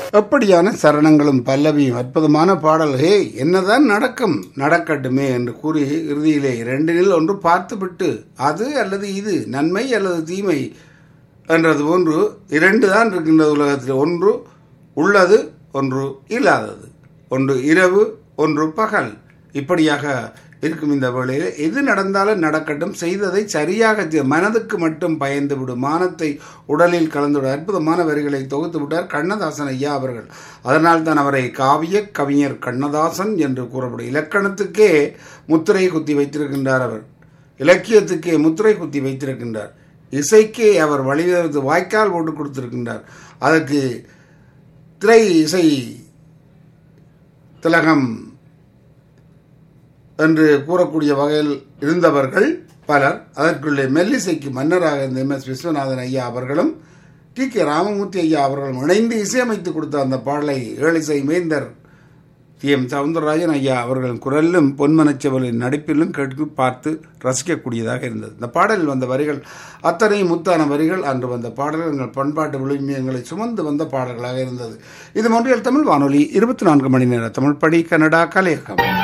எப்படியான சரணங்களும் பல்லவியும் அற்புதமான பாடல் ஹே என்னதான் நடக்கும் நடக்கட்டுமே என்று கூறி இறுதியிலே இரண்டினில் ஒன்று பார்த்துவிட்டு அது அல்லது இது நன்மை அல்லது தீமை என்றது போன்று இரண்டு தான் இருக்கின்றது உலகத்தில் ஒன்று உள்ளது ஒன்று இல்லாதது ஒன்று இரவு ஒன்று பகல் இப்படியாக இருக்கும் இந்த வேளையில் எது நடந்தாலும் நடக்கட்டும் செய்ததை சரியாக செய்- மனதுக்கு மட்டும் பயந்து விடும் மானத்தை உடலில் கலந்துவிட அற்புதமான வரிகளை தொகுத்து விட்டார் கண்ணதாசன் ஐயா அவர்கள் அதனால் தான் அவரை காவிய கவிஞர் கண்ணதாசன் என்று கூறப்படும் இலக்கணத்துக்கே முத்திரை குத்தி வைத்திருக்கின்றார் அவர் இலக்கியத்துக்கே முத்திரை குத்தி வைத்திருக்கின்றார் இசைக்கே அவர் வழிவகுத்து வாய்க்கால் போட்டு கொடுத்திருக்கின்றார் அதற்கு திரை இசை திலகம் என்று கூறக்கூடிய வகையில் இருந்தவர்கள் பலர் அதற்குள்ளே மெல்லிசைக்கு மன்னராக இருந்த எம் எஸ் விஸ்வநாதன் ஐயா அவர்களும் டி கே ராமமூர்த்தி ஐயா அவர்களும் இணைந்து இசையமைத்து கொடுத்த அந்த பாடலை ஏழிசை மேந்தர் டி எம் சவுந்தரராஜன் ஐயா அவர்களின் குரலிலும் பொன்மனச்செவலின் நடிப்பிலும் கேட்டு பார்த்து ரசிக்கக்கூடியதாக இருந்தது இந்த பாடலில் வந்த வரிகள் அத்தனை முத்தான வரிகள் அன்று வந்த பாடல்கள் எங்கள் பண்பாட்டு விழுமியங்களை சுமந்து வந்த பாடல்களாக இருந்தது இது மொன்றியல் தமிழ் வானொலி இருபத்தி நான்கு மணி நேர தமிழ் படி கனடா கலையகம்